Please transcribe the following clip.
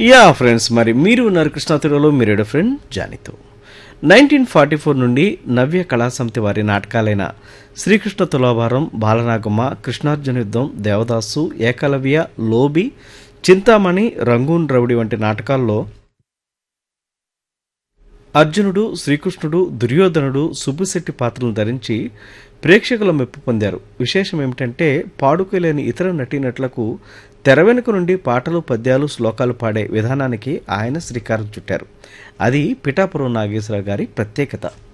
yeah friends మరి మీరు ఉన్నారు కృష్ణా తెలుగులో మీరేడో ఫ్రెండ్ జానితో నైన్టీన్ ఫార్టీ ఫోర్ నుండి నవ్య కళాసమితి వారి నాటకాలైన శ్రీకృష్ణ తులాభారం బాలనాగమ్మ కృష్ణార్జున యుద్ధం దేవదాసు ఏకలవ్య లోబి చింతామణి రంగూన్ రౌడి వంటి నాటకాల్లో అర్జునుడు శ్రీకృష్ణుడు దుర్యోధనుడు సుబ్బుశెట్టి పాత్రలను ధరించి ప్రేక్షకుల మెప్పు పొందారు విశేషం ఏమిటంటే పాడుకోలేని ఇతర నటీనటులకు తెర వెనుక నుండి పాటలు పద్యాలు శ్లోకాలు పాడే విధానానికి ఆయన శ్రీకారం చుట్టారు అది పిఠాపురం నాగేశ్వరరావు గారి ప్రత్యేకత